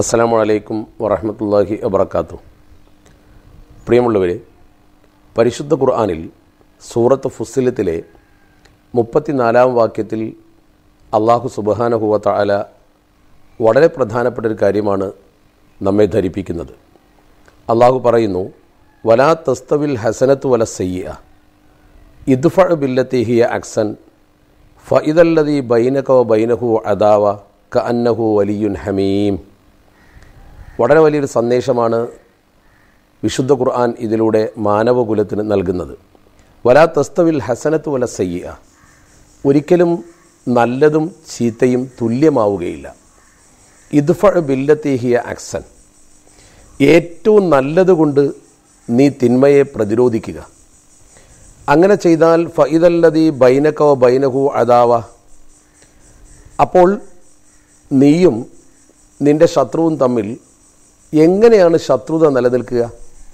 അസ്സലാമു അലൈക്കും വറഹമത്തല്ലാഹി വബർക്കാത്തു പ്രിയമുള്ളവരെ പരിശുദ്ധ ഖുർആാനിൽ സൂറത്ത് ഫുസിലത്തിലെ മുപ്പത്തിനാലാം വാക്യത്തിൽ അള്ളാഹു സുബഹാനഹുവ തആല വളരെ പ്രധാനപ്പെട്ട ഒരു കാര്യമാണ് നമ്മെ ധരിപ്പിക്കുന്നത് അള്ളാഹു പറയുന്നു വലാ തസ്തവിൽ ഹസനത്ത് വല സയ്യ ഇദ്ഫ ബില്ലത്തിഹിയ അക്സൻ ഫഇദല്ലതി ബൈനക വ ബൈനഹു അദാവ ക അന്നഹു വലിയുൻ ഹമീം വളരെ വലിയൊരു സന്ദേശമാണ് വിശുദ്ധ ഖുർആൻ ഇതിലൂടെ മാനവകുലത്തിന് നൽകുന്നത് വലാ തസ്തവിൽ ഹസനത്ത് വല സയ്യ ഒരിക്കലും നല്ലതും ചീത്തയും തുല്യമാവുകയില്ല ഇദ്ഫ ബില്ലത്തിഹിയ അക്സൻ ഏറ്റവും നല്ലതുകൊണ്ട് നീ തിന്മയെ പ്രതിരോധിക്കുക അങ്ങനെ ചെയ്താൽ ഫൈദല്ലതി ബൈനക്കോ ബൈനഹു അദാവ അപ്പോൾ നീയും നിന്റെ ശത്രുവും തമ്മിൽ എങ്ങനെയാണ് ശത്രുത നിലനിൽക്കുക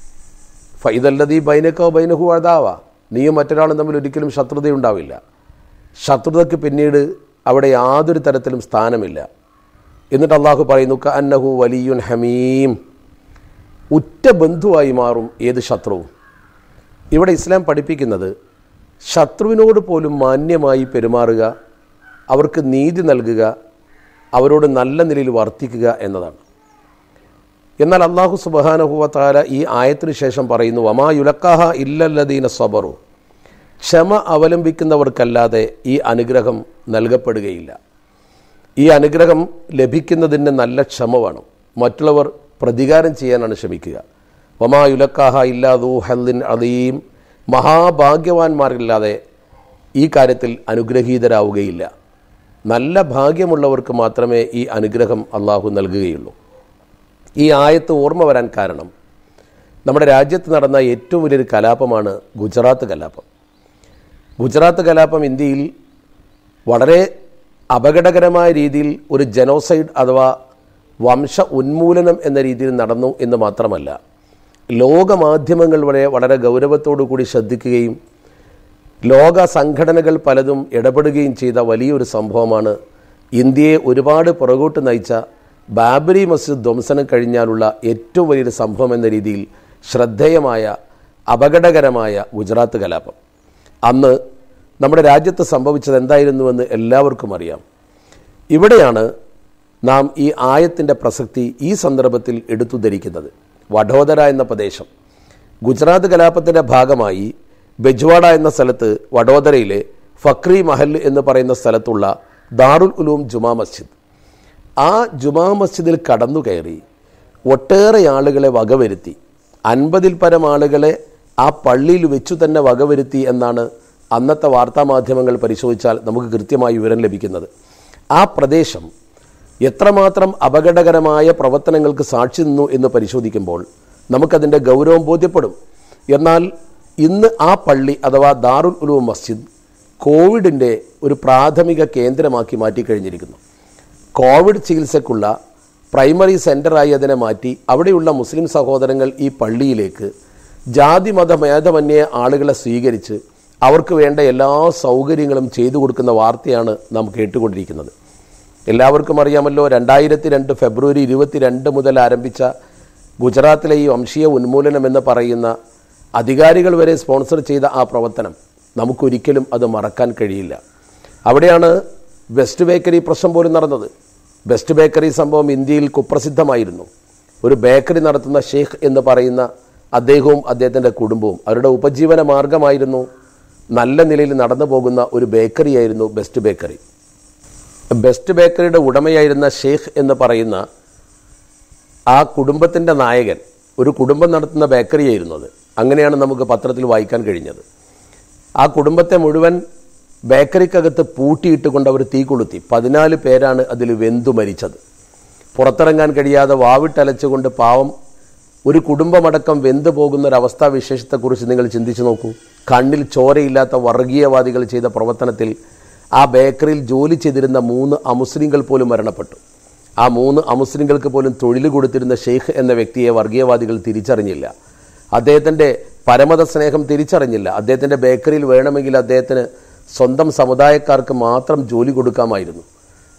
ഫൈദല്ലതി ബൈനക്കോ ബൈനഹു അദാവ നീയും മറ്റൊരാളും തമ്മിൽ ഒരിക്കലും ശത്രുതയുണ്ടാവില്ല ശത്രുതയ്ക്ക് പിന്നീട് അവിടെ യാതൊരു തരത്തിലും സ്ഥാനമില്ല എന്നിട്ട് അള്ളാഹു പറയുന്നു ക അന്നഹു വലിയുൻ ഹമീം ഉറ്റ ബന്ധുവായി മാറും ഏത് ശത്രുവും ഇവിടെ ഇസ്ലാം പഠിപ്പിക്കുന്നത് ശത്രുവിനോട് പോലും മാന്യമായി പെരുമാറുക അവർക്ക് നീതി നൽകുക അവരോട് നല്ല നിലയിൽ വർത്തിക്കുക എന്നതാണ് എന്നാൽ അള്ളാഹു സുബഹാനഹുവ താല ഈ ആയത്തിനു ശേഷം പറയുന്നു വമാ യുലക്കാഹ ഇല്ലല്ലദീന സബറു ക്ഷമ അവലംബിക്കുന്നവർക്കല്ലാതെ ഈ അനുഗ്രഹം നൽകപ്പെടുകയില്ല ഈ അനുഗ്രഹം ലഭിക്കുന്നതിന് നല്ല ക്ഷമ വേണം മറ്റുള്ളവർ പ്രതികാരം ചെയ്യാനാണ് ശ്രമിക്കുക വമാ യുലക്കാഹ ഇല്ലാദു ഹല്ലിൻ അദീം മഹാഭാഗ്യവാന്മാരില്ലാതെ ഈ കാര്യത്തിൽ അനുഗ്രഹീതരാവുകയില്ല നല്ല ഭാഗ്യമുള്ളവർക്ക് മാത്രമേ ഈ അനുഗ്രഹം അള്ളാഹു നൽകുകയുള്ളൂ ഈ ആയത്ത് ഓർമ്മ വരാൻ കാരണം നമ്മുടെ രാജ്യത്ത് നടന്ന ഏറ്റവും വലിയൊരു കലാപമാണ് ഗുജറാത്ത് കലാപം ഗുജറാത്ത് കലാപം ഇന്ത്യയിൽ വളരെ അപകടകരമായ രീതിയിൽ ഒരു ജനോസൈഡ് അഥവാ വംശ ഉന്മൂലനം എന്ന രീതിയിൽ നടന്നു എന്ന് മാത്രമല്ല ലോകമാധ്യമങ്ങൾ വരെ വളരെ ഗൗരവത്തോടു കൂടി ശ്രദ്ധിക്കുകയും ലോക സംഘടനകൾ പലതും ഇടപെടുകയും ചെയ്ത വലിയൊരു സംഭവമാണ് ഇന്ത്യയെ ഒരുപാട് പുറകോട്ട് നയിച്ച ബാബരി മസ്ജിദ് ധ്വംസനം കഴിഞ്ഞാലുള്ള ഏറ്റവും വലിയൊരു സംഭവം എന്ന രീതിയിൽ ശ്രദ്ധേയമായ അപകടകരമായ ഗുജറാത്ത് കലാപം അന്ന് നമ്മുടെ രാജ്യത്ത് സംഭവിച്ചത് എന്തായിരുന്നുവെന്ന് എല്ലാവർക്കും അറിയാം ഇവിടെയാണ് നാം ഈ ആയത്തിൻ്റെ പ്രസക്തി ഈ സന്ദർഭത്തിൽ എടുത്തു ധരിക്കുന്നത് വഡോദര എന്ന പ്രദേശം ഗുജറാത്ത് കലാപത്തിൻ്റെ ഭാഗമായി ബെജ്വാഡ എന്ന സ്ഥലത്ത് വഡോദരയിലെ ഫക്രി മഹൽ എന്ന് പറയുന്ന സ്ഥലത്തുള്ള ദാറുൽ ഉലൂം ജുമാ മസ്ജിദ് ആ ജുമാ മസ്ജിദിൽ കടന്നു കയറി ഒട്ടേറെ ആളുകളെ വകവരുത്തി അൻപതിൽ പരം ആളുകളെ ആ പള്ളിയിൽ വെച്ചു തന്നെ വകവരുത്തി എന്നാണ് അന്നത്തെ വാർത്താമാധ്യമങ്ങൾ പരിശോധിച്ചാൽ നമുക്ക് കൃത്യമായി വിവരം ലഭിക്കുന്നത് ആ പ്രദേശം എത്രമാത്രം അപകടകരമായ പ്രവർത്തനങ്ങൾക്ക് സാക്ഷി നിന്നു എന്ന് പരിശോധിക്കുമ്പോൾ നമുക്കതിൻ്റെ ഗൗരവം ബോധ്യപ്പെടും എന്നാൽ ഇന്ന് ആ പള്ളി അഥവാ ദാറുൽ ഉലൂം മസ്ജിദ് കോവിഡിൻ്റെ ഒരു പ്രാഥമിക കേന്ദ്രമാക്കി മാറ്റിക്കഴിഞ്ഞിരിക്കുന്നു കോവിഡ് ചികിത്സയ്ക്കുള്ള പ്രൈമറി സെൻ്ററായി അതിനെ മാറ്റി അവിടെയുള്ള മുസ്ലിം സഹോദരങ്ങൾ ഈ പള്ളിയിലേക്ക് ജാതി മത ഭേദമന്യേ ആളുകളെ സ്വീകരിച്ച് അവർക്ക് വേണ്ട എല്ലാ സൗകര്യങ്ങളും ചെയ്തു കൊടുക്കുന്ന വാർത്തയാണ് നാം കേട്ടുകൊണ്ടിരിക്കുന്നത് എല്ലാവർക്കും അറിയാമല്ലോ രണ്ടായിരത്തി രണ്ട് ഫെബ്രുവരി ഇരുപത്തിരണ്ട് മുതൽ ആരംഭിച്ച ഗുജറാത്തിലെ ഈ വംശീയ ഉന്മൂലനം എന്ന് പറയുന്ന അധികാരികൾ വരെ സ്പോൺസർ ചെയ്ത ആ പ്രവർത്തനം നമുക്കൊരിക്കലും അത് മറക്കാൻ കഴിയില്ല അവിടെയാണ് വെസ്റ്റ് ബേക്കറി പ്രശ്നം പോലും നടന്നത് വെസ്റ്റ് ബേക്കറി സംഭവം ഇന്ത്യയിൽ കുപ്രസിദ്ധമായിരുന്നു ഒരു ബേക്കറി നടത്തുന്ന ഷെയ്ഖ് എന്ന് പറയുന്ന അദ്ദേഹവും അദ്ദേഹത്തിൻ്റെ കുടുംബവും അവരുടെ ഉപജീവന മാർഗമായിരുന്നു നല്ല നിലയിൽ നടന്നു പോകുന്ന ഒരു ബേക്കറിയായിരുന്നു ബെസ്റ്റ് ബേക്കറി ബെസ്റ്റ് ബേക്കറിയുടെ ഉടമയായിരുന്ന ഷെയ്ഖ് എന്ന് പറയുന്ന ആ കുടുംബത്തിൻ്റെ നായകൻ ഒരു കുടുംബം നടത്തുന്ന ബേക്കറിയായിരുന്നു അത് അങ്ങനെയാണ് നമുക്ക് പത്രത്തിൽ വായിക്കാൻ കഴിഞ്ഞത് ആ കുടുംബത്തെ മുഴുവൻ ബേക്കറിക്കകത്ത് പൂട്ടിയിട്ടുകൊണ്ട് അവർ തീ കൊളുത്തി പതിനാല് പേരാണ് അതിൽ വെന്തു മരിച്ചത് പുറത്തിറങ്ങാൻ കഴിയാതെ വാവിട്ടലച്ചുകൊണ്ട് പാവം ഒരു കുടുംബമടക്കം വെന്തു പോകുന്ന ഒരു അവസ്ഥാവിശേഷത്തെക്കുറിച്ച് നിങ്ങൾ ചിന്തിച്ചു നോക്കൂ കണ്ണിൽ ചോരയില്ലാത്ത വർഗീയവാദികൾ ചെയ്ത പ്രവർത്തനത്തിൽ ആ ബേക്കറിയിൽ ജോലി ചെയ്തിരുന്ന മൂന്ന് അമുസ്ലിങ്ങൾ പോലും മരണപ്പെട്ടു ആ മൂന്ന് അമുസ്ലിങ്ങൾക്ക് പോലും തൊഴിൽ കൊടുത്തിരുന്ന ഷെയ്ഖ് എന്ന വ്യക്തിയെ വർഗീയവാദികൾ തിരിച്ചറിഞ്ഞില്ല അദ്ദേഹത്തിൻ്റെ പരമത സ്നേഹം തിരിച്ചറിഞ്ഞില്ല അദ്ദേഹത്തിൻ്റെ ബേക്കറിയിൽ വേണമെങ്കിൽ അദ്ദേഹത്തിന് സ്വന്തം സമുദായക്കാർക്ക് മാത്രം ജോലി കൊടുക്കാമായിരുന്നു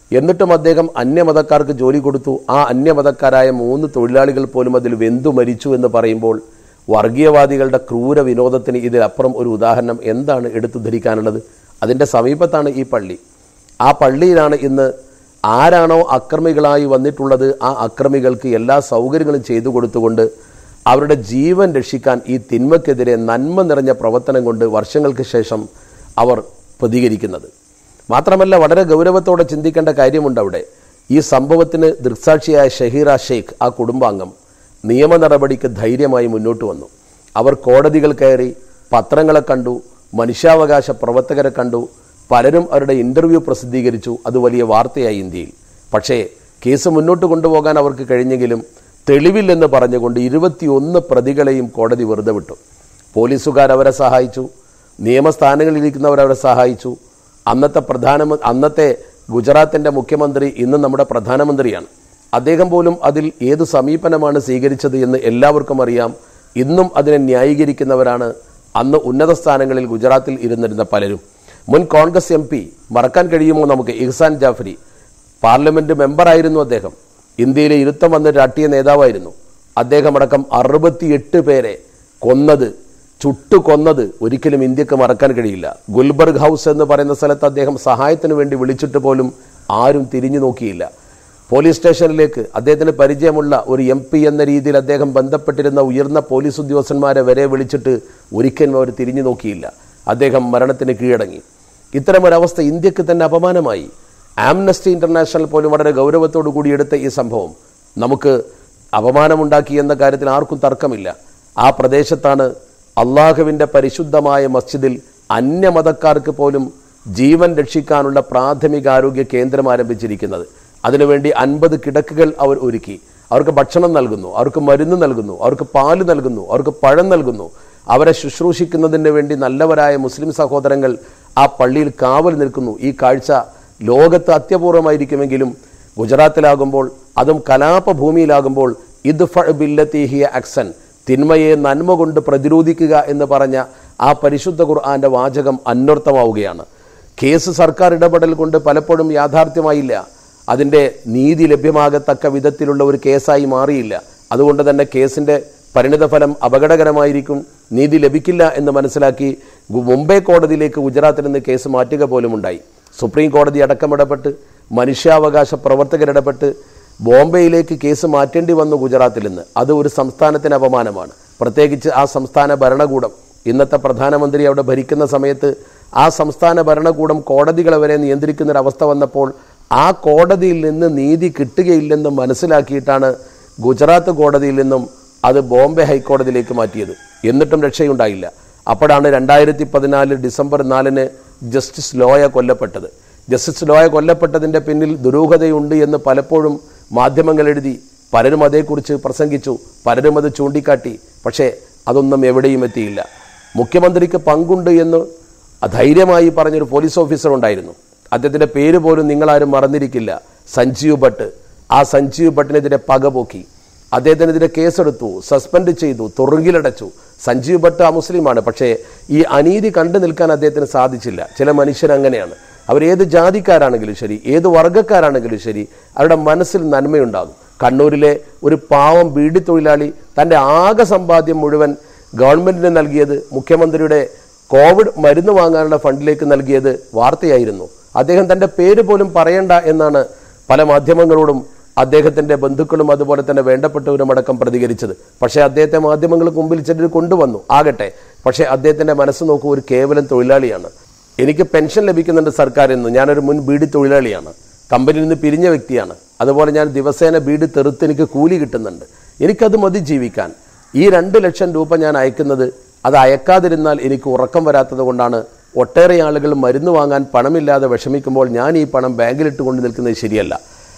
എന്നിട്ടും അദ്ദേഹം അന്യമതക്കാർക്ക് ജോലി കൊടുത്തു ആ അന്യമതക്കാരായ മൂന്ന് തൊഴിലാളികൾ പോലും അതിൽ വെന്തു മരിച്ചു എന്ന് പറയുമ്പോൾ വർഗീയവാദികളുടെ ക്രൂര വിനോദത്തിന് ഇതിലപ്പുറം ഒരു ഉദാഹരണം എന്താണ് എടുത്തു ധരിക്കാനുള്ളത് അതിൻ്റെ സമീപത്താണ് ഈ പള്ളി ആ പള്ളിയിലാണ് ഇന്ന് ആരാണോ അക്രമികളായി വന്നിട്ടുള്ളത് ആ അക്രമികൾക്ക് എല്ലാ സൗകര്യങ്ങളും ചെയ്തു കൊടുത്തുകൊണ്ട് അവരുടെ ജീവൻ രക്ഷിക്കാൻ ഈ തിന്മയ്ക്കെതിരെ നന്മ നിറഞ്ഞ പ്രവർത്തനം കൊണ്ട് വർഷങ്ങൾക്ക് ശേഷം അവർ പ്രതികരിക്കുന്നത് മാത്രമല്ല വളരെ ഗൗരവത്തോടെ ചിന്തിക്കേണ്ട കാര്യമുണ്ട് അവിടെ ഈ സംഭവത്തിന് ദൃക്സാക്ഷിയായ ഷഹീറ ഷെയ്ഖ് ആ കുടുംബാംഗം നിയമ നടപടിക്ക് ധൈര്യമായി മുന്നോട്ട് വന്നു അവർ കോടതികൾ കയറി പത്രങ്ങളെ കണ്ടു മനുഷ്യാവകാശ പ്രവർത്തകരെ കണ്ടു പലരും അവരുടെ ഇന്റർവ്യൂ പ്രസിദ്ധീകരിച്ചു അത് വലിയ വാർത്തയായി ഇന്ത്യയിൽ പക്ഷേ കേസ് മുന്നോട്ട് കൊണ്ടുപോകാൻ അവർക്ക് കഴിഞ്ഞെങ്കിലും തെളിവില്ലെന്ന് പറഞ്ഞുകൊണ്ട് ഇരുപത്തിയൊന്ന് പ്രതികളെയും കോടതി വെറുതെ വിട്ടു പോലീസുകാർ അവരെ സഹായിച്ചു നിയമസ്ഥാനങ്ങളിലിരിക്കുന്നവർ അവരെ സഹായിച്ചു അന്നത്തെ പ്രധാനമന്ത്രി അന്നത്തെ ഗുജറാത്തിൻ്റെ മുഖ്യമന്ത്രി ഇന്ന് നമ്മുടെ പ്രധാനമന്ത്രിയാണ് അദ്ദേഹം പോലും അതിൽ ഏത് സമീപനമാണ് സ്വീകരിച്ചത് എന്ന് എല്ലാവർക്കും അറിയാം ഇന്നും അതിനെ ന്യായീകരിക്കുന്നവരാണ് അന്ന് ഉന്നത സ്ഥാനങ്ങളിൽ ഗുജറാത്തിൽ ഇരുന്നിരുന്ന പലരും മുൻ കോൺഗ്രസ് എം പി മറക്കാൻ കഴിയുമോ നമുക്ക് ഇഹ്സാൻ ജാഫരി പാർലമെന്റ് മെമ്പറായിരുന്നു അദ്ദേഹം ഇന്ത്യയിലെ ഇരുത്തം വന്ന രാഷ്ട്രീയ നേതാവായിരുന്നു അദ്ദേഹം അടക്കം അറുപത്തിയെട്ട് പേരെ കൊന്നത് ചുട്ടു കൊന്നത് ഒരിക്കലും ഇന്ത്യക്ക് മറക്കാൻ കഴിയില്ല ഗുൽബർഗ് ഹൗസ് എന്ന് പറയുന്ന സ്ഥലത്ത് അദ്ദേഹം സഹായത്തിന് വേണ്ടി വിളിച്ചിട്ട് പോലും ആരും തിരിഞ്ഞു നോക്കിയില്ല പോലീസ് സ്റ്റേഷനിലേക്ക് അദ്ദേഹത്തിന് പരിചയമുള്ള ഒരു എം പി എന്ന രീതിയിൽ അദ്ദേഹം ബന്ധപ്പെട്ടിരുന്ന ഉയർന്ന പോലീസ് ഉദ്യോഗസ്ഥന്മാരെ വരെ വിളിച്ചിട്ട് ഒരിക്കലും അവർ തിരിഞ്ഞു നോക്കിയില്ല അദ്ദേഹം മരണത്തിന് കീഴടങ്ങി ഇത്തരമൊരവസ്ഥ ഇന്ത്യക്ക് തന്നെ അപമാനമായി ആംനസ്റ്റി ഇന്റർനാഷണൽ പോലും വളരെ ഗൗരവത്തോടു കൂടി എടുത്ത ഈ സംഭവം നമുക്ക് അപമാനമുണ്ടാക്കി എന്ന കാര്യത്തിൽ ആർക്കും തർക്കമില്ല ആ പ്രദേശത്താണ് അള്ളാഹുവിൻ്റെ പരിശുദ്ധമായ മസ്ജിദിൽ അന്യമതക്കാർക്ക് പോലും ജീവൻ രക്ഷിക്കാനുള്ള പ്രാഥമിക ആരോഗ്യ കേന്ദ്രം ആരംഭിച്ചിരിക്കുന്നത് അതിനുവേണ്ടി അൻപത് കിടക്കുകൾ അവർ ഒരുക്കി അവർക്ക് ഭക്ഷണം നൽകുന്നു അവർക്ക് മരുന്ന് നൽകുന്നു അവർക്ക് പാല് നൽകുന്നു അവർക്ക് പഴം നൽകുന്നു അവരെ ശുശ്രൂഷിക്കുന്നതിന് വേണ്ടി നല്ലവരായ മുസ്ലിം സഹോദരങ്ങൾ ആ പള്ളിയിൽ കാവൽ നിൽക്കുന്നു ഈ കാഴ്ച ലോകത്ത് അത്യപൂർവമായിരിക്കുമെങ്കിലും ഗുജറാത്തിലാകുമ്പോൾ അതും കലാപഭൂമിയിലാകുമ്പോൾ ഇത് ബില്ലത്തിഹിയ അക്സൻ തിന്മയെ നന്മ കൊണ്ട് പ്രതിരോധിക്കുക എന്ന് പറഞ്ഞ ആ പരിശുദ്ധ ഖുർആന്റെ വാചകം അന്വർത്ഥമാവുകയാണ് കേസ് സർക്കാർ ഇടപെടൽ കൊണ്ട് പലപ്പോഴും യാഥാർത്ഥ്യമായില്ല അതിൻ്റെ നീതി ലഭ്യമാകത്തക്ക വിധത്തിലുള്ള ഒരു കേസായി മാറിയില്ല അതുകൊണ്ട് തന്നെ കേസിൻ്റെ പരിണിതഫലം അപകടകരമായിരിക്കും നീതി ലഭിക്കില്ല എന്ന് മനസ്സിലാക്കി ഗു- മുംബൈ കോടതിയിലേക്ക് ഗുജറാത്തിൽ നിന്ന് കേസ് മാറ്റുക പോലും ഉണ്ടായി സുപ്രീം കോടതി അടക്കമിടപെട്ട് മനുഷ്യാവകാശ പ്രവർത്തകരിടപെട്ട് ബോംബെയിലേക്ക് കേസ് മാറ്റേണ്ടി വന്നു ഗുജറാത്തിൽ നിന്ന് അത് ഒരു സംസ്ഥാനത്തിന് അപമാനമാണ് പ്രത്യേകിച്ച് ആ സംസ്ഥാന ഭരണകൂടം ഇന്നത്തെ പ്രധാനമന്ത്രി അവിടെ ഭരിക്കുന്ന സമയത്ത് ആ സംസ്ഥാന ഭരണകൂടം കോടതികളെ വരെ നിയന്ത്രിക്കുന്ന ഒരു അവസ്ഥ വന്നപ്പോൾ ആ കോടതിയിൽ നിന്ന് നീതി കിട്ടുകയില്ലെന്ന് മനസ്സിലാക്കിയിട്ടാണ് ഗുജറാത്ത് കോടതിയിൽ നിന്നും അത് ബോംബെ ഹൈക്കോടതിയിലേക്ക് മാറ്റിയത് എന്നിട്ടും രക്ഷയുണ്ടായില്ല അപ്പോഴാണ് രണ്ടായിരത്തി പതിനാല് ഡിസംബർ നാലിന് ജസ്റ്റിസ് ലോയ കൊല്ലപ്പെട്ടത് ജസ്റ്റിസ് ലോയ കൊല്ലപ്പെട്ടതിൻ്റെ പിന്നിൽ ദുരൂഹതയുണ്ട് എന്ന് പലപ്പോഴും മാധ്യമങ്ങൾ എഴുതി പലരും അതേക്കുറിച്ച് പ്രസംഗിച്ചു പലരും അത് ചൂണ്ടിക്കാട്ടി പക്ഷേ അതൊന്നും എവിടെയും എത്തിയില്ല മുഖ്യമന്ത്രിക്ക് പങ്കുണ്ട് എന്ന് ധൈര്യമായി പറഞ്ഞൊരു പോലീസ് ഓഫീസർ ഉണ്ടായിരുന്നു അദ്ദേഹത്തിൻ്റെ പേര് പോലും നിങ്ങളാരും മറന്നിരിക്കില്ല സഞ്ജീവ് ഭട്ട് ആ സഞ്ജീവ് ഭട്ടിനെതിരെ പകപോക്കി അദ്ദേഹത്തിനെതിരെ കേസെടുത്തു സസ്പെൻഡ് ചെയ്തു തുറുങ്കിലടച്ചു സഞ്ജീവ് ഭട്ട് ആ മുസ്ലിമാണ് പക്ഷേ ഈ അനീതി കണ്ടു നിൽക്കാൻ അദ്ദേഹത്തിന് സാധിച്ചില്ല ചില മനുഷ്യർ അങ്ങനെയാണ് അവർ ഏത് ജാതിക്കാരാണെങ്കിലും ശരി ഏത് വർഗ്ഗക്കാരാണെങ്കിലും ശരി അവരുടെ മനസ്സിൽ നന്മയുണ്ടാകും കണ്ണൂരിലെ ഒരു പാവം ബീഡി തൊഴിലാളി തൻ്റെ ആകെ സമ്പാദ്യം മുഴുവൻ ഗവൺമെന്റിന് നൽകിയത് മുഖ്യമന്ത്രിയുടെ കോവിഡ് മരുന്ന് വാങ്ങാനുള്ള ഫണ്ടിലേക്ക് നൽകിയത് വാർത്തയായിരുന്നു അദ്ദേഹം തൻ്റെ പേര് പോലും പറയണ്ട എന്നാണ് പല മാധ്യമങ്ങളോടും അദ്ദേഹത്തിന്റെ ബന്ധുക്കളും അതുപോലെ തന്നെ വേണ്ടപ്പെട്ടവരും അടക്കം പ്രതികരിച്ചത് പക്ഷേ അദ്ദേഹത്തെ മാധ്യമങ്ങൾക്ക് മുമ്പിൽ ചിലർ കൊണ്ടുവന്നു ആകട്ടെ പക്ഷേ അദ്ദേഹത്തിന്റെ മനസ്സ് നോക്കൂ ഒരു കേവലം തൊഴിലാളിയാണ് എനിക്ക് പെൻഷൻ ലഭിക്കുന്നുണ്ട് സർക്കാരിൽ നിന്ന് ഞാനൊരു മുൻ ബീഡി തൊഴിലാളിയാണ് കമ്പനിയിൽ നിന്ന് പിരിഞ്ഞ വ്യക്തിയാണ് അതുപോലെ ഞാൻ ദിവസേന ബീഡി തെറുത്ത് എനിക്ക് കൂലി കിട്ടുന്നുണ്ട് എനിക്കത് മതി ജീവിക്കാൻ ഈ രണ്ട് ലക്ഷം രൂപ ഞാൻ അയക്കുന്നത് അത് അയക്കാതിരുന്നാൽ എനിക്ക് ഉറക്കം വരാത്തത് കൊണ്ടാണ് ഒട്ടേറെ ആളുകൾ മരുന്ന് വാങ്ങാൻ പണമില്ലാതെ വിഷമിക്കുമ്പോൾ ഞാൻ ഈ പണം ബാങ്കിലിട്ട് കൊണ്ട് നിൽക്കുന്നത് ശരിയല്ല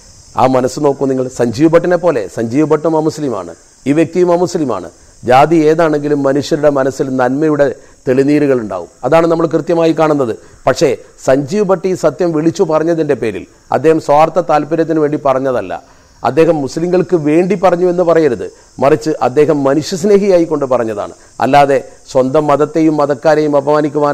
ആ മനസ്സ് നോക്കൂ നിങ്ങൾ സഞ്ജീവ് ഭട്ടിനെ പോലെ സഞ്ജീവ് ഭട്ടും അമുസ്ലിമാണ് ഈ വ്യക്തിയും അമുസ്ലിമാണ് ജാതി ഏതാണെങ്കിലും മനുഷ്യരുടെ മനസ്സിൽ നന്മയുടെ തെളിനീരുകൾ ഉണ്ടാവും അതാണ് നമ്മൾ കൃത്യമായി കാണുന്നത് പക്ഷേ സഞ്ജീവ് ഭട്ട് ഈ സത്യം വിളിച്ചു പറഞ്ഞതിൻ്റെ പേരിൽ അദ്ദേഹം സ്വാർത്ഥ താല്പര്യത്തിന് വേണ്ടി പറഞ്ഞതല്ല അദ്ദേഹം മുസ്ലിങ്ങൾക്ക് വേണ്ടി പറഞ്ഞു എന്ന് പറയരുത് മറിച്ച് അദ്ദേഹം മനുഷ്യസ്നേഹിയായി കൊണ്ട് പറഞ്ഞതാണ് അല്ലാതെ സ്വന്തം മതത്തെയും മതക്കാരെയും അപമാനിക്കുവാനോ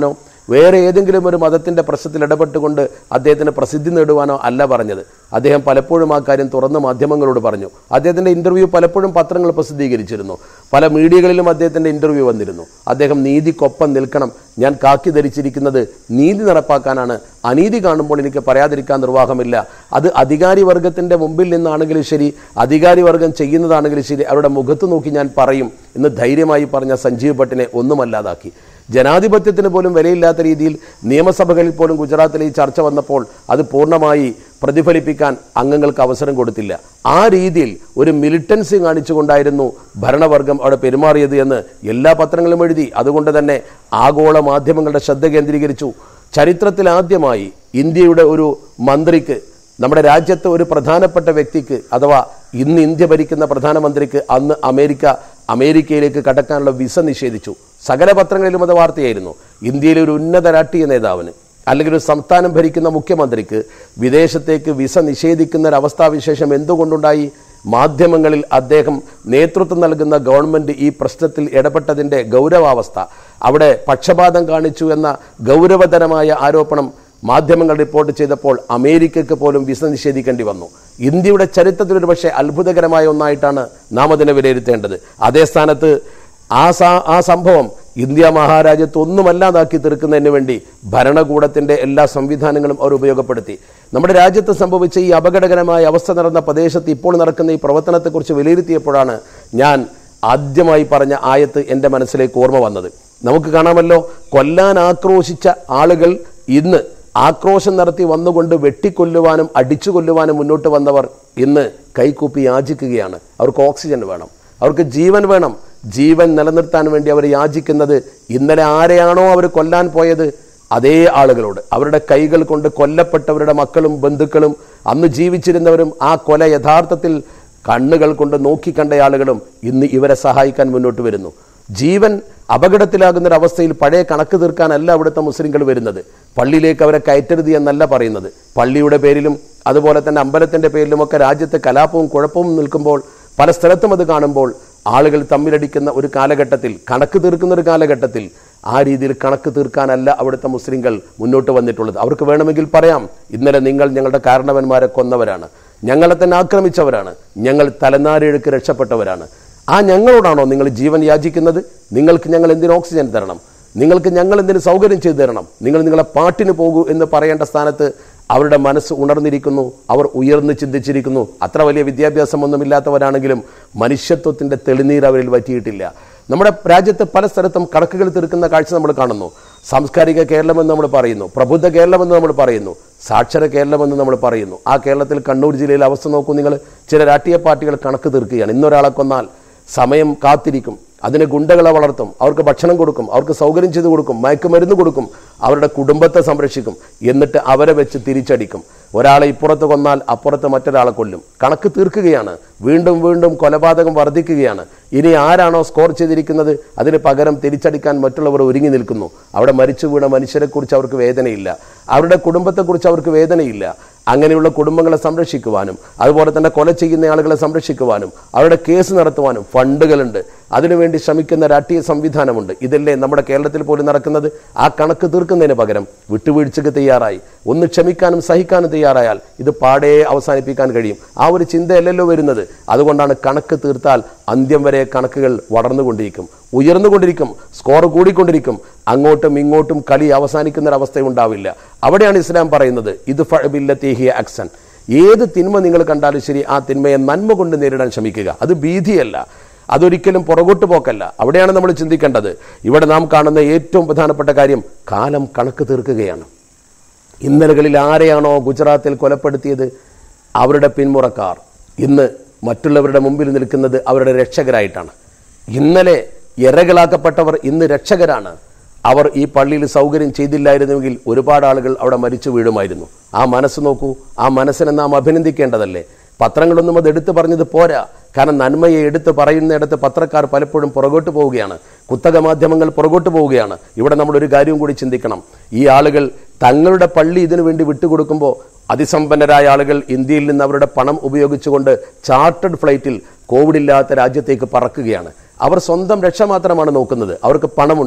വേറെ ഏതെങ്കിലും ഒരു മതത്തിൻ്റെ പ്രശ്നത്തിൽ ഇടപെട്ടുകൊണ്ട് അദ്ദേഹത്തിന് പ്രസിദ്ധി നേടുവാനോ അല്ല പറഞ്ഞത് അദ്ദേഹം പലപ്പോഴും ആ കാര്യം തുറന്ന് മാധ്യമങ്ങളോട് പറഞ്ഞു അദ്ദേഹത്തിൻ്റെ ഇൻ്റർവ്യൂ പലപ്പോഴും പത്രങ്ങൾ പ്രസിദ്ധീകരിച്ചിരുന്നു പല മീഡിയകളിലും അദ്ദേഹത്തിൻ്റെ ഇൻ്റർവ്യൂ വന്നിരുന്നു അദ്ദേഹം നീതിക്കൊപ്പം നിൽക്കണം ഞാൻ കാക്കി ധരിച്ചിരിക്കുന്നത് നീതി നടപ്പാക്കാനാണ് അനീതി കാണുമ്പോൾ എനിക്ക് പറയാതിരിക്കാൻ നിർവാഹമില്ല അത് അധികാരി വർഗത്തിൻ്റെ മുമ്പിൽ നിന്നാണെങ്കിലും ശരി അധികാരി വർഗം ചെയ്യുന്നതാണെങ്കിലും ശരി അവരുടെ മുഖത്ത് നോക്കി ഞാൻ പറയും എന്ന് ധൈര്യമായി പറഞ്ഞ സഞ്ജീവ് ഭട്ടിനെ ഒന്നുമല്ലാതാക്കി ജനാധിപത്യത്തിന് പോലും വിലയില്ലാത്ത രീതിയിൽ നിയമസഭകളിൽ പോലും ഗുജറാത്തിലെ ഈ ചർച്ച വന്നപ്പോൾ അത് പൂർണ്ണമായി പ്രതിഫലിപ്പിക്കാൻ അംഗങ്ങൾക്ക് അവസരം കൊടുത്തില്ല ആ രീതിയിൽ ഒരു മിലിറ്റൻസി കാണിച്ചുകൊണ്ടായിരുന്നു ഭരണവർഗം അവിടെ പെരുമാറിയത് എന്ന് എല്ലാ പത്രങ്ങളും എഴുതി അതുകൊണ്ട് തന്നെ ആഗോള മാധ്യമങ്ങളുടെ ശ്രദ്ധ കേന്ദ്രീകരിച്ചു ചരിത്രത്തിൽ ആദ്യമായി ഇന്ത്യയുടെ ഒരു മന്ത്രിക്ക് നമ്മുടെ രാജ്യത്തെ ഒരു പ്രധാനപ്പെട്ട വ്യക്തിക്ക് അഥവാ ഇന്ന് ഇന്ത്യ ഭരിക്കുന്ന പ്രധാനമന്ത്രിക്ക് അന്ന് അമേരിക്ക അമേരിക്കയിലേക്ക് കടക്കാനുള്ള വിസ നിഷേധിച്ചു സകല പത്രങ്ങളിലും അത് വാർത്തയായിരുന്നു ഇന്ത്യയിലെ ഒരു ഉന്നത രാഷ്ട്രീയ നേതാവിന് അല്ലെങ്കിൽ ഒരു സംസ്ഥാനം ഭരിക്കുന്ന മുഖ്യമന്ത്രിക്ക് വിദേശത്തേക്ക് വിസ നിഷേധിക്കുന്ന ഒരു അവസ്ഥാവിശേഷം എന്തുകൊണ്ടുണ്ടായി മാധ്യമങ്ങളിൽ അദ്ദേഹം നേതൃത്വം നൽകുന്ന ഗവൺമെന്റ് ഈ പ്രശ്നത്തിൽ ഇടപെട്ടതിന്റെ ഗൗരവാവസ്ഥ അവിടെ പക്ഷപാതം കാണിച്ചു എന്ന ഗൗരവതരമായ ആരോപണം മാധ്യമങ്ങൾ റിപ്പോർട്ട് ചെയ്തപ്പോൾ അമേരിക്കയ്ക്ക് പോലും വിസ നിഷേധിക്കേണ്ടി വന്നു ഇന്ത്യയുടെ ചരിത്രത്തിൽ ഒരു പക്ഷേ അത്ഭുതകരമായ ഒന്നായിട്ടാണ് നാം അതിനെ വിലയിരുത്തേണ്ടത് അതേ സ്ഥാനത്ത് ആ സാ- ആ സംഭവം ഇന്ത്യ മഹാരാജ്യത്ത് ഒന്നുമല്ലാതാക്കി തീർക്കുന്നതിന് വേണ്ടി ഭരണകൂടത്തിന്റെ എല്ലാ സംവിധാനങ്ങളും അവർ ഉപയോഗപ്പെടുത്തി നമ്മുടെ രാജ്യത്ത് സംഭവിച്ച ഈ അപകടകരമായ അവസ്ഥ നടന്ന പ്രദേശത്ത് ഇപ്പോൾ നടക്കുന്ന ഈ പ്രവർത്തനത്തെക്കുറിച്ച് വിലയിരുത്തിയപ്പോഴാണ് ഞാൻ ആദ്യമായി പറഞ്ഞ ആയത്ത് എൻ്റെ മനസ്സിലേക്ക് ഓർമ്മ വന്നത് നമുക്ക് കാണാമല്ലോ കൊല്ലാൻ ആക്രോശിച്ച ആളുകൾ ഇന്ന് ആക്രോശം നടത്തി വന്നുകൊണ്ട് വെട്ടിക്കൊല്ലുവാനും അടിച്ചു കൊല്ലുവാനും മുന്നോട്ട് വന്നവർ ഇന്ന് കൈകൂപ്പി യാചിക്കുകയാണ് അവർക്ക് ഓക്സിജൻ വേണം അവർക്ക് ജീവൻ വേണം ജീവൻ നിലനിർത്താൻ വേണ്ടി അവർ യാചിക്കുന്നത് ഇന്നലെ ആരെയാണോ അവർ കൊല്ലാൻ പോയത് അതേ ആളുകളോട് അവരുടെ കൈകൾ കൊണ്ട് കൊല്ലപ്പെട്ടവരുടെ മക്കളും ബന്ധുക്കളും അന്ന് ജീവിച്ചിരുന്നവരും ആ കൊല യഥാർത്ഥത്തിൽ കണ്ണുകൾ കൊണ്ട് നോക്കിക്കണ്ട ആളുകളും ഇന്ന് ഇവരെ സഹായിക്കാൻ മുന്നോട്ട് വരുന്നു ജീവൻ അപകടത്തിലാകുന്ന ഒരു അവസ്ഥയിൽ പഴയ കണക്ക് തീർക്കാനല്ല അവിടുത്തെ മുസ്ലിങ്ങൾ വരുന്നത് പള്ളിയിലേക്ക് അവരെ കയറ്റരുത് എന്നല്ല പറയുന്നത് പള്ളിയുടെ പേരിലും അതുപോലെ തന്നെ അമ്പലത്തിന്റെ പേരിലുമൊക്കെ രാജ്യത്തെ കലാപവും കുഴപ്പവും നിൽക്കുമ്പോൾ പല സ്ഥലത്തും അത് കാണുമ്പോൾ ആളുകൾ തമ്മിലടിക്കുന്ന ഒരു കാലഘട്ടത്തിൽ കണക്ക് തീർക്കുന്ന ഒരു കാലഘട്ടത്തിൽ ആ രീതിയിൽ കണക്ക് തീർക്കാനല്ല അവിടുത്തെ മുസ്ലിങ്ങൾ മുന്നോട്ട് വന്നിട്ടുള്ളത് അവർക്ക് വേണമെങ്കിൽ പറയാം ഇന്നലെ നിങ്ങൾ ഞങ്ങളുടെ കാരണവന്മാരെ കൊന്നവരാണ് ഞങ്ങളെ തന്നെ ആക്രമിച്ചവരാണ് ഞങ്ങൾ തലനാരിഴക്ക് രക്ഷപ്പെട്ടവരാണ് ആ ഞങ്ങളോടാണോ നിങ്ങൾ ജീവൻ യാചിക്കുന്നത് നിങ്ങൾക്ക് ഞങ്ങൾ എന്തിന് ഓക്സിജൻ തരണം നിങ്ങൾക്ക് ഞങ്ങൾ എന്തിന് സൗകര്യം ചെയ്തു തരണം നിങ്ങൾ നിങ്ങളെ പാട്ടിന് പോകൂ എന്ന് പറയേണ്ട സ്ഥാനത്ത് അവരുടെ മനസ്സ് ഉണർന്നിരിക്കുന്നു അവർ ഉയർന്ന് ചിന്തിച്ചിരിക്കുന്നു അത്ര വലിയ വിദ്യാഭ്യാസമൊന്നുമില്ലാത്തവരാണെങ്കിലും മനുഷ്യത്വത്തിന്റെ തെളിനീർ അവരിൽ പറ്റിയിട്ടില്ല നമ്മുടെ രാജ്യത്ത് പല സ്ഥലത്തും കണക്കുകൾ തീർക്കുന്ന കാഴ്ച നമ്മൾ കാണുന്നു സാംസ്കാരിക കേരളമെന്ന് നമ്മൾ പറയുന്നു പ്രബുദ്ധ കേരളമെന്ന് നമ്മൾ പറയുന്നു സാക്ഷര കേരളമെന്ന് നമ്മൾ പറയുന്നു ആ കേരളത്തിൽ കണ്ണൂർ ജില്ലയിലെ അവസ്ഥ നോക്കൂ നിങ്ങൾ ചില രാഷ്ട്രീയ പാർട്ടികൾ കണക്ക് തീർക്കുകയാണ് ഇന്നൊരാളെ കൊന്നാൽ സമയം കാത്തിരിക്കും അതിന് ഗുണ്ടകളെ വളർത്തും അവർക്ക് ഭക്ഷണം കൊടുക്കും അവർക്ക് സൗകര്യം ചെയ്തു കൊടുക്കും മയക്കുമരുന്ന് കൊടുക്കും അവരുടെ കുടുംബത്തെ സംരക്ഷിക്കും എന്നിട്ട് അവരെ വെച്ച് തിരിച്ചടിക്കും ഒരാളെ ഇപ്പുറത്ത് കൊന്നാൽ അപ്പുറത്ത് മറ്റൊരാളെ കൊല്ലും കണക്ക് തീർക്കുകയാണ് വീണ്ടും വീണ്ടും കൊലപാതകം വർദ്ധിക്കുകയാണ് ഇനി ആരാണോ സ്കോർ ചെയ്തിരിക്കുന്നത് അതിന് പകരം തിരിച്ചടിക്കാൻ മറ്റുള്ളവർ ഒരുങ്ങി നിൽക്കുന്നു അവിടെ മരിച്ചു വീണ മനുഷ്യരെക്കുറിച്ച് അവർക്ക് വേദനയില്ല അവരുടെ കുടുംബത്തെക്കുറിച്ച് അവർക്ക് വേദനയില്ല അങ്ങനെയുള്ള കുടുംബങ്ങളെ സംരക്ഷിക്കുവാനും അതുപോലെ തന്നെ കൊല ചെയ്യുന്ന ആളുകളെ സംരക്ഷിക്കുവാനും അവരുടെ കേസ് നടത്തുവാനും ഫണ്ടുകളുണ്ട് അതിനുവേണ്ടി ശ്രമിക്കുന്ന രാഷ്ട്രീയ സംവിധാനമുണ്ട് ഇതല്ലേ നമ്മുടെ കേരളത്തിൽ പോലും നടക്കുന്നത് ആ കണക്ക് തീർക്കുന്നതിന് പകരം വിട്ടുവീഴ്ചയ്ക്ക് തയ്യാറായി ഒന്ന് ക്ഷമിക്കാനും സഹിക്കാനും തയ്യാറായാൽ ഇത് പാടെ അവസാനിപ്പിക്കാൻ കഴിയും ആ ഒരു ചിന്തയല്ലല്ലോ വരുന്നത് അതുകൊണ്ടാണ് കണക്ക് തീർത്താൽ അന്ത്യം വരെ കണക്കുകൾ വളർന്നുകൊണ്ടിരിക്കും ഉയർന്നുകൊണ്ടിരിക്കും സ്കോർ കൂടിക്കൊണ്ടിരിക്കും അങ്ങോട്ടും ഇങ്ങോട്ടും കളി അവസാനിക്കുന്ന ഒരു അവസ്ഥ ഉണ്ടാവില്ല അവിടെയാണ് ഇസ്ലാം പറയുന്നത് ഇത് ഫില്ലത്തേഹിയ അക്സൻ ഏത് തിന്മ നിങ്ങൾ കണ്ടാലും ശരി ആ തിന്മയെ നന്മ കൊണ്ട് നേരിടാൻ ശ്രമിക്കുക അത് ഭീതിയല്ല അതൊരിക്കലും പുറകോട്ട് പോക്കല്ല അവിടെയാണ് നമ്മൾ ചിന്തിക്കേണ്ടത് ഇവിടെ നാം കാണുന്ന ഏറ്റവും പ്രധാനപ്പെട്ട കാര്യം കാലം കണക്ക് തീർക്കുകയാണ് ഇന്നലകളിൽ ആരെയാണോ ഗുജറാത്തിൽ കൊലപ്പെടുത്തിയത് അവരുടെ പിന്മുറക്കാർ ഇന്ന് മറ്റുള്ളവരുടെ മുമ്പിൽ നിൽക്കുന്നത് അവരുടെ രക്ഷകരായിട്ടാണ് ഇന്നലെ ഇരകളാക്കപ്പെട്ടവർ ഇന്ന് രക്ഷകരാണ് അവർ ഈ പള്ളിയിൽ സൗകര്യം ചെയ്തില്ലായിരുന്നുവെങ്കിൽ ഒരുപാട് ആളുകൾ അവിടെ മരിച്ചു വീഴുമായിരുന്നു ആ മനസ്സ് നോക്കൂ ആ മനസ്സിനെ നാം അഭിനന്ദിക്കേണ്ടതല്ലേ പത്രങ്ങളൊന്നും അത് എടുത്തു പറഞ്ഞത് പോരാ കാരണം നന്മയെ എടുത്ത് പറയുന്നിടത്ത് പത്രക്കാർ പലപ്പോഴും പുറകോട്ട് പോവുകയാണ് കുത്തക മാധ്യമങ്ങൾ പുറകോട്ട് പോവുകയാണ് ഇവിടെ നമ്മൾ ഒരു കാര്യവും കൂടി ചിന്തിക്കണം ഈ ആളുകൾ തങ്ങളുടെ പള്ളി ഇതിനു വേണ്ടി വിട്ടുകൊടുക്കുമ്പോൾ അതിസമ്പന്നരായ ആളുകൾ ഇന്ത്യയിൽ നിന്ന് അവരുടെ പണം ഉപയോഗിച്ചുകൊണ്ട് ചാർട്ടേഡ് ഫ്ലൈറ്റിൽ കോവിഡ് ഇല്ലാത്ത രാജ്യത്തേക്ക് പറക്കുകയാണ് അവർ സ്വന്തം രക്ഷ മാത്രമാണ് നോക്കുന്നത് അവർക്ക് പണമുണ്ട്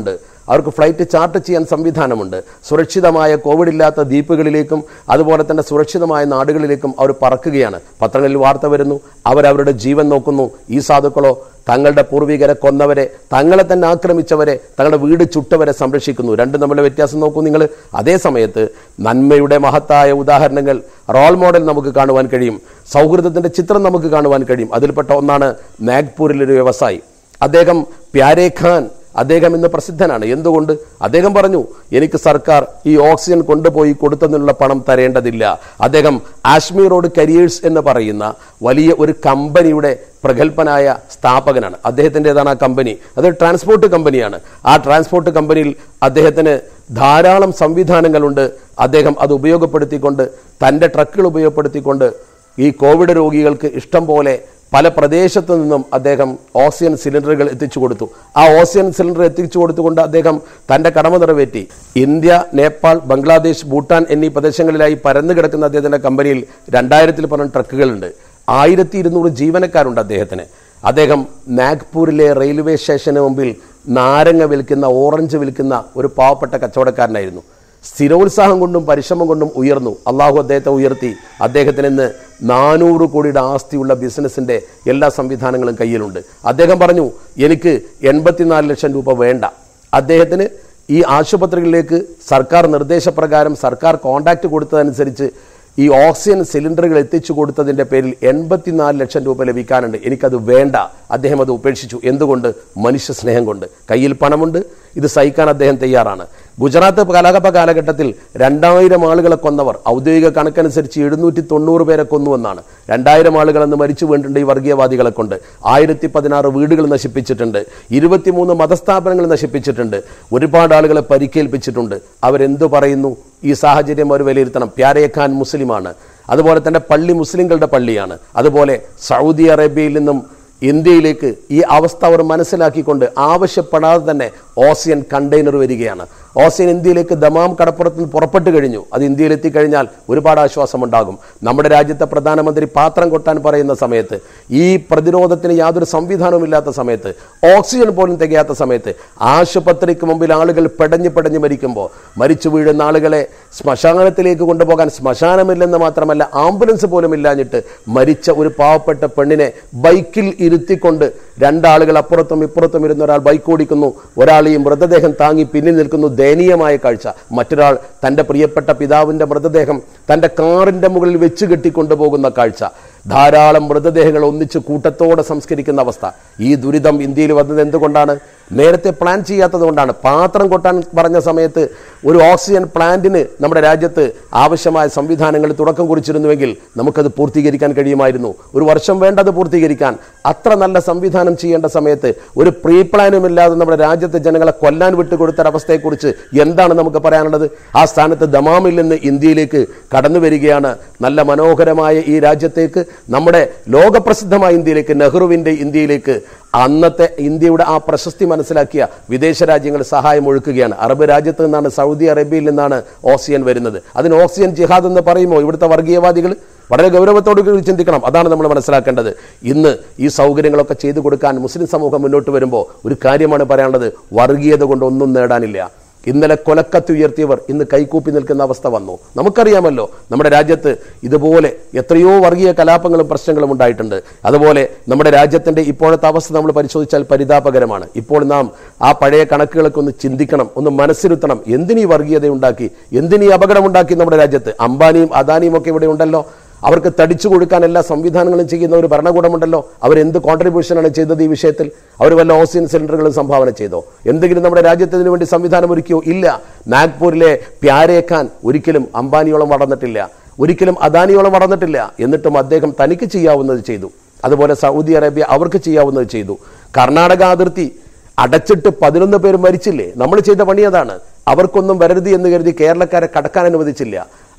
അവർക്ക് ഫ്ലൈറ്റ് ചാർട്ട് ചെയ്യാൻ സംവിധാനമുണ്ട് സുരക്ഷിതമായ കോവിഡ് ഇല്ലാത്ത ദ്വീപുകളിലേക്കും അതുപോലെ തന്നെ സുരക്ഷിതമായ നാടുകളിലേക്കും അവർ പറക്കുകയാണ് പത്രങ്ങളിൽ വാർത്ത വരുന്നു അവരവരുടെ ജീവൻ നോക്കുന്നു ഈ സാധുക്കളോ തങ്ങളുടെ പൂർവികരെ കൊന്നവരെ തങ്ങളെ തന്നെ ആക്രമിച്ചവരെ തങ്ങളുടെ വീട് ചുട്ടവരെ സംരക്ഷിക്കുന്നു രണ്ടും തമ്മിലുള്ള വ്യത്യാസം നോക്കൂ നിങ്ങൾ അതേ സമയത്ത് നന്മയുടെ മഹത്തായ ഉദാഹരണങ്ങൾ റോൾ മോഡൽ നമുക്ക് കാണുവാൻ കഴിയും സൗഹൃദത്തിന്റെ ചിത്രം നമുക്ക് കാണുവാൻ കഴിയും അതിൽപ്പെട്ട ഒന്നാണ് നാഗ്പൂരിലൊരു വ്യവസായി അദ്ദേഹം പ്യാരേ ഖാൻ അദ്ദേഹം ഇന്ന് പ്രസിദ്ധനാണ് എന്തുകൊണ്ട് അദ്ദേഹം പറഞ്ഞു എനിക്ക് സർക്കാർ ഈ ഓക്സിജൻ കൊണ്ടുപോയി കൊടുത്തതിനുള്ള പണം തരേണ്ടതില്ല അദ്ദേഹം ആഷ്മി റോഡ് കരിയേഴ്സ് എന്ന് പറയുന്ന വലിയ ഒരു കമ്പനിയുടെ പ്രഗത്ഭനായ സ്ഥാപകനാണ് അദ്ദേഹത്തിൻ്റെതാണ് ആ കമ്പനി അത് ട്രാൻസ്പോർട്ട് കമ്പനിയാണ് ആ ട്രാൻസ്പോർട്ട് കമ്പനിയിൽ അദ്ദേഹത്തിന് ധാരാളം സംവിധാനങ്ങളുണ്ട് അദ്ദേഹം അത് ഉപയോഗപ്പെടുത്തിക്കൊണ്ട് തൻ്റെ ട്രക്കുകൾ ഉപയോഗപ്പെടുത്തിക്കൊണ്ട് ഈ കോവിഡ് രോഗികൾക്ക് ഇഷ്ടം പോലെ പല പ്രദേശത്തു നിന്നും അദ്ദേഹം ഓക്സിജൻ സിലിണ്ടറുകൾ എത്തിച്ചു കൊടുത്തു ആ ഓക്സിജൻ സിലിണ്ടർ എത്തിച്ചു കൊടുത്തുകൊണ്ട് അദ്ദേഹം തന്റെ കടമ നിറവേറ്റി ഇന്ത്യ നേപ്പാൾ ബംഗ്ലാദേശ് ഭൂട്ടാൻ എന്നീ പ്രദേശങ്ങളിലായി പരന്നു കിടക്കുന്ന അദ്ദേഹത്തിന്റെ കമ്പനിയിൽ രണ്ടായിരത്തിൽ പരം ട്രക്കുകളുണ്ട് ആയിരത്തി ഇരുന്നൂറ് ജീവനക്കാരുണ്ട് അദ്ദേഹത്തിന് അദ്ദേഹം നാഗ്പൂരിലെ റെയിൽവേ സ്റ്റേഷന് മുമ്പിൽ നാരങ്ങ വിൽക്കുന്ന ഓറഞ്ച് വിൽക്കുന്ന ഒരു പാവപ്പെട്ട കച്ചവടക്കാരനായിരുന്നു സ്ഥിരോത്സാഹം കൊണ്ടും പരിശ്രമം കൊണ്ടും ഉയർന്നു അള്ളാഹു അദ്ദേഹത്തെ ഉയർത്തി അദ്ദേഹത്തിന് ഇന്ന് നാനൂറ് കോടിയുടെ ആസ്തിയുള്ള ബിസിനസിന്റെ എല്ലാ സംവിധാനങ്ങളും കയ്യിലുണ്ട് അദ്ദേഹം പറഞ്ഞു എനിക്ക് എൺപത്തിനാല് ലക്ഷം രൂപ വേണ്ട അദ്ദേഹത്തിന് ഈ ആശുപത്രികളിലേക്ക് സർക്കാർ നിർദ്ദേശപ്രകാരം സർക്കാർ കോണ്ടാക്ട് കൊടുത്തതനുസരിച്ച് ഈ ഓക്സിജൻ സിലിണ്ടറുകൾ എത്തിച്ചു കൊടുത്തതിന്റെ പേരിൽ എൺപത്തിനാല് ലക്ഷം രൂപ ലഭിക്കാനുണ്ട് എനിക്കത് വേണ്ട അദ്ദേഹം അത് ഉപേക്ഷിച്ചു എന്തുകൊണ്ട് മനുഷ്യ സ്നേഹം കൊണ്ട് കയ്യിൽ പണമുണ്ട് ഇത് സഹിക്കാൻ അദ്ദേഹം തയ്യാറാണ് ഗുജറാത്ത് കലാപ കാലഘട്ടത്തിൽ രണ്ടായിരം ആളുകളെ കൊന്നവർ ഔദ്യോഗിക കണക്കനുസരിച്ച് എഴുന്നൂറ്റി തൊണ്ണൂറ് പേരെ കൊന്നുവെന്നാണ് രണ്ടായിരം ആളുകൾ അന്ന് മരിച്ചു വീണിട്ടുണ്ട് ഈ വർഗീയവാദികളെ കൊണ്ട് ആയിരത്തി പതിനാറ് വീടുകൾ നശിപ്പിച്ചിട്ടുണ്ട് ഇരുപത്തിമൂന്ന് മതസ്ഥാപനങ്ങൾ നശിപ്പിച്ചിട്ടുണ്ട് ഒരുപാട് ആളുകളെ പരിക്കേൽപ്പിച്ചിട്ടുണ്ട് അവരെന്തു പറയുന്നു ഈ സാഹചര്യം അവർ വിലയിരുത്തണം പ്യാരേ ഖാൻ മുസ്ലിമാണ് അതുപോലെ തന്നെ പള്ളി മുസ്ലിങ്ങളുടെ പള്ളിയാണ് അതുപോലെ സൗദി അറേബ്യയിൽ നിന്നും ഇന്ത്യയിലേക്ക് ഈ അവസ്ഥ അവർ മനസ്സിലാക്കിക്കൊണ്ട് ആവശ്യപ്പെടാതെ തന്നെ ഓക്സിജൻ കണ്ടെയ്നർ വരികയാണ് ഓക്സിജൻ ഇന്ത്യയിലേക്ക് ദമാം കടപ്പുറത്ത് നിന്ന് പുറപ്പെട്ടു കഴിഞ്ഞു അത് ഇന്ത്യയിൽ എത്തിക്കഴിഞ്ഞാൽ ഒരുപാട് ആശ്വാസമുണ്ടാകും നമ്മുടെ രാജ്യത്തെ പ്രധാനമന്ത്രി പാത്രം കൊട്ടാൻ പറയുന്ന സമയത്ത് ഈ പ്രതിരോധത്തിന് യാതൊരു സംവിധാനവും ഇല്ലാത്ത സമയത്ത് ഓക്സിജൻ പോലും തികയാത്ത സമയത്ത് ആശുപത്രിക്ക് മുമ്പിൽ ആളുകൾ പെടഞ്ഞു പെടഞ്ഞു മരിക്കുമ്പോൾ മരിച്ചു വീഴുന്ന ആളുകളെ ശ്മശാനത്തിലേക്ക് കൊണ്ടുപോകാൻ ശ്മശാനമില്ലെന്ന് മാത്രമല്ല ആംബുലൻസ് പോലും ഇല്ലാഞ്ഞിട്ട് മരിച്ച ഒരു പാവപ്പെട്ട പെണ്ണിനെ ബൈക്കിൽ ഇരുത്തിക്കൊണ്ട് രണ്ടാളുകൾ അപ്പുറത്തും ഇപ്പുറത്തും ഇരുന്ന ഒരാൾ ബൈക്ക് ഓടിക്കുന്നു ഒരാൾ ഈ മൃതദേഹം താങ്ങി പിന്നിൽ നിൽക്കുന്നു ദയനീയമായ കാഴ്ച മറ്റൊരാൾ തൻ്റെ പ്രിയപ്പെട്ട പിതാവിൻ്റെ മൃതദേഹം തൻ്റെ കാറിൻ്റെ മുകളിൽ വെച്ച് കെട്ടിക്കൊണ്ടുപോകുന്ന കാഴ്ച ധാരാളം മൃതദേഹങ്ങൾ ഒന്നിച്ച് കൂട്ടത്തോടെ സംസ്കരിക്കുന്ന അവസ്ഥ ഈ ദുരിതം ഇന്ത്യയിൽ വന്നത് എന്തുകൊണ്ടാണ് നേരത്തെ പ്ലാൻ ചെയ്യാത്തത് കൊണ്ടാണ് പാത്രം കൊട്ടാൻ പറഞ്ഞ സമയത്ത് ഒരു ഓക്സിജൻ പ്ലാന്റിന് നമ്മുടെ രാജ്യത്ത് ആവശ്യമായ സംവിധാനങ്ങൾ തുടക്കം കുറിച്ചിരുന്നുവെങ്കിൽ നമുക്കത് പൂർത്തീകരിക്കാൻ കഴിയുമായിരുന്നു ഒരു വർഷം വേണ്ടത് പൂർത്തീകരിക്കാൻ അത്ര നല്ല സംവിധാനം ചെയ്യേണ്ട സമയത്ത് ഒരു പ്രീ പ്ലാനും ഇല്ലാതെ നമ്മുടെ രാജ്യത്തെ ജനങ്ങളെ കൊല്ലാൻ വിട്ടുകൊടുത്തൊരവസ്ഥയെക്കുറിച്ച് എന്താണ് നമുക്ക് പറയാനുള്ളത് ആ സ്ഥാനത്ത് ദമാമിൽ നിന്ന് ഇന്ത്യയിലേക്ക് കടന്നു വരികയാണ് നല്ല മനോഹരമായ ഈ രാജ്യത്തേക്ക് നമ്മുടെ ലോകപ്രസിദ്ധമായ ഇന്ത്യയിലേക്ക് നെഹ്റുവിൻ്റെ ഇന്ത്യയിലേക്ക് അന്നത്തെ ഇന്ത്യയുടെ ആ പ്രശസ്തി മനസ്സിലാക്കിയ വിദേശ രാജ്യങ്ങൾ സഹായം ഒഴുക്കുകയാണ് അറബ് രാജ്യത്ത് നിന്നാണ് സൗദി അറേബ്യയിൽ നിന്നാണ് ഓക്സിജൻ വരുന്നത് അതിന് ഓക്സിജൻ ജിഹാദ് എന്ന് പറയുമോ ഇവിടുത്തെ വർഗീയവാദികൾ വളരെ ഗൗരവത്തോടു കൂടി ചിന്തിക്കണം അതാണ് നമ്മൾ മനസ്സിലാക്കേണ്ടത് ഇന്ന് ഈ സൗകര്യങ്ങളൊക്കെ ചെയ്തു കൊടുക്കാൻ മുസ്ലിം സമൂഹം മുന്നോട്ട് വരുമ്പോൾ ഒരു കാര്യമാണ് പറയാനുള്ളത് വർഗീയത കൊണ്ട് ഒന്നും നേടാനില്ല ഇന്നലെ കൊലക്കത്തി ഉയർത്തിയവർ ഇന്ന് കൈകൂപ്പി നിൽക്കുന്ന അവസ്ഥ വന്നു നമുക്കറിയാമല്ലോ നമ്മുടെ രാജ്യത്ത് ഇതുപോലെ എത്രയോ വർഗീയ കലാപങ്ങളും പ്രശ്നങ്ങളും ഉണ്ടായിട്ടുണ്ട് അതുപോലെ നമ്മുടെ രാജ്യത്തിന്റെ ഇപ്പോഴത്തെ അവസ്ഥ നമ്മൾ പരിശോധിച്ചാൽ പരിതാപകരമാണ് ഇപ്പോൾ നാം ആ പഴയ കണക്കുകളൊക്കെ ഒന്ന് ചിന്തിക്കണം ഒന്ന് മനസ്സിരുത്തണം എന്തിനീ വർഗീയത ഉണ്ടാക്കി എന്തിനീ അപകടമുണ്ടാക്കി നമ്മുടെ രാജ്യത്ത് അംബാനിയും അദാനിയും ഒക്കെ ഇവിടെ ഉണ്ടല്ലോ അവർക്ക് തടിച്ചു കൊടുക്കാൻ എല്ലാ സംവിധാനങ്ങളും ചെയ്യുന്ന ഒരു ഭരണകൂടമുണ്ടല്ലോ അവരെന്ത് കോൺട്രിബ്യൂഷനാണ് ചെയ്തത് ഈ വിഷയത്തിൽ അവർ വല്ല ഓക്സിജൻ സിലിണ്ടറുകളും സംഭാവന ചെയ്തോ എന്തെങ്കിലും നമ്മുടെ രാജ്യത്തിന് വേണ്ടി സംവിധാനം ഒരുക്കിയോ ഇല്ല നാഗ്പൂരിലെ പ്യാരേ ഖാൻ ഒരിക്കലും അംബാനിയോളം വളർന്നിട്ടില്ല ഒരിക്കലും അദാനിയോളം വളർന്നിട്ടില്ല എന്നിട്ടും അദ്ദേഹം തനിക്ക് ചെയ്യാവുന്നത് ചെയ്തു അതുപോലെ സൗദി അറേബ്യ അവർക്ക് ചെയ്യാവുന്നത് ചെയ്തു കർണാടക അതിർത്തി അടച്ചിട്ട് പതിനൊന്ന് പേര് മരിച്ചില്ലേ നമ്മൾ ചെയ്ത പണി അതാണ് അവർക്കൊന്നും വരരുത് എന്ന് കരുതി കേരളക്കാരെ കടക്കാൻ അനുവദിച്ചില്ല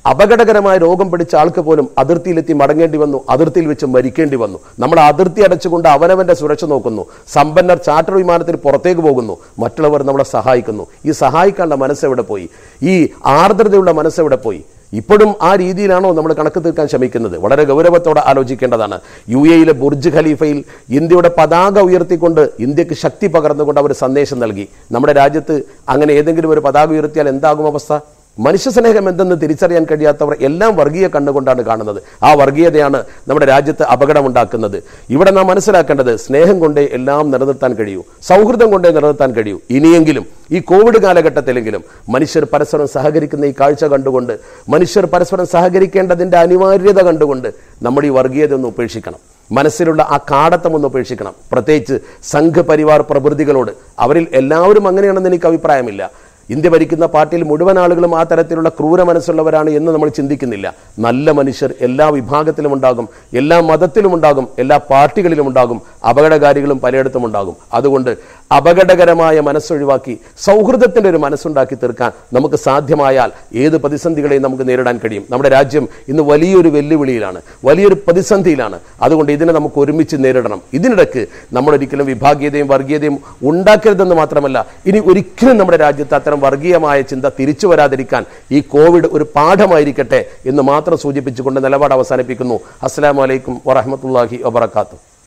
അപകടകരമായ രോഗം പിടിച്ച ആൾക്ക് പോലും അതിർത്തിയിലെത്തി മടങ്ങേണ്ടി വന്നു അതിർത്തിയിൽ വെച്ച് മരിക്കേണ്ടി വന്നു നമ്മൾ അതിർത്തി അടച്ചുകൊണ്ട് അവനവന്റെ സുരക്ഷ നോക്കുന്നു സമ്പന്നർ ചാർട്ടർ വിമാനത്തിൽ പുറത്തേക്ക് പോകുന്നു മറ്റുള്ളവർ നമ്മളെ സഹായിക്കുന്നു ഈ സഹായിക്കാനുള്ള മനസ്സെവിടെ പോയി ഈ ആർദ്രതയുള്ള മനസ്സെവിടെ പോയി ഇപ്പോഴും ആ രീതിയിലാണോ നമ്മൾ കണക്ക് തീർക്കാൻ ശ്രമിക്കുന്നത് വളരെ ഗൗരവത്തോടെ ആലോചിക്കേണ്ടതാണ് യു എയിലെ ബുർജ് ഖലീഫയിൽ ഇന്ത്യയുടെ പതാക ഉയർത്തിക്കൊണ്ട് ഇന്ത്യക്ക് ശക്തി പകർന്നുകൊണ്ട് അവർ സന്ദേശം നൽകി നമ്മുടെ രാജ്യത്ത് അങ്ങനെ ഏതെങ്കിലും ഒരു പതാക ഉയർത്തിയാൽ എന്താകും അവസ്ഥ മനുഷ്യ സ്നേഹം എന്തെന്ന് തിരിച്ചറിയാൻ കഴിയാത്തവർ എല്ലാം വർഗീയ കണ്ണുകൊണ്ടാണ് കാണുന്നത് ആ വർഗീയതയാണ് നമ്മുടെ രാജ്യത്ത് അപകടമുണ്ടാക്കുന്നത് ഇവിടെ നാം മനസ്സിലാക്കേണ്ടത് സ്നേഹം കൊണ്ടേ എല്ലാം നിലനിർത്താൻ കഴിയൂ സൗഹൃദം കൊണ്ടേ നിലനിർത്താൻ കഴിയൂ ഇനിയെങ്കിലും ഈ കോവിഡ് കാലഘട്ടത്തിലെങ്കിലും മനുഷ്യർ പരസ്പരം സഹകരിക്കുന്ന ഈ കാഴ്ച കണ്ടുകൊണ്ട് മനുഷ്യർ പരസ്പരം സഹകരിക്കേണ്ടതിന്റെ അനിവാര്യത കണ്ടുകൊണ്ട് നമ്മൾ ഈ വർഗീയത ഒന്ന് ഉപേക്ഷിക്കണം മനസ്സിലുള്ള ആ കാടത്തം ഒന്ന് ഉപേക്ഷിക്കണം പ്രത്യേകിച്ച് സംഘപരിവാർ പ്രവൃത്തികളോട് അവരിൽ എല്ലാവരും അങ്ങനെയാണെന്ന് എനിക്ക് അഭിപ്രായമില്ല ഇന്ത്യ ഭരിക്കുന്ന പാർട്ടിയിൽ മുഴുവൻ ആളുകളും ആ തരത്തിലുള്ള ക്രൂര മനസ്സുള്ളവരാണ് എന്ന് നമ്മൾ ചിന്തിക്കുന്നില്ല നല്ല മനുഷ്യർ എല്ലാ വിഭാഗത്തിലും ഉണ്ടാകും എല്ലാ മതത്തിലും ഉണ്ടാകും എല്ലാ പാർട്ടികളിലും ഉണ്ടാകും അപകടകാരികളും പലയിടത്തും ഉണ്ടാകും അതുകൊണ്ട് അപകടകരമായ മനസ്സൊഴിവാക്കി സൗഹൃദത്തിന്റെ ഒരു മനസ്സുണ്ടാക്കി തീർക്കാൻ നമുക്ക് സാധ്യമായാൽ ഏത് പ്രതിസന്ധികളെയും നമുക്ക് നേരിടാൻ കഴിയും നമ്മുടെ രാജ്യം ഇന്ന് വലിയൊരു വെല്ലുവിളിയിലാണ് വലിയൊരു പ്രതിസന്ധിയിലാണ് അതുകൊണ്ട് ഇതിനെ നമുക്ക് ഒരുമിച്ച് നേരിടണം ഇതിനിടയ്ക്ക് നമ്മൾ ഒരിക്കലും വിഭാഗീയതയും വർഗീയതയും ഉണ്ടാക്കരുതെന്ന് മാത്രമല്ല ഇനി ഒരിക്കലും നമ്മുടെ രാജ്യത്ത് അത്തരം വർഗീയമായ ചിന്ത തിരിച്ചു വരാതിരിക്കാൻ ഈ കോവിഡ് ഒരു പാഠമായിരിക്കട്ടെ എന്ന് മാത്രം സൂചിപ്പിച്ചുകൊണ്ട് നിലപാട് അവസാനിപ്പിക്കുന്നു അസ്സലാമു അലൈക്കും വറഹമത്തല്ലാഹി വബർക്കാത്തു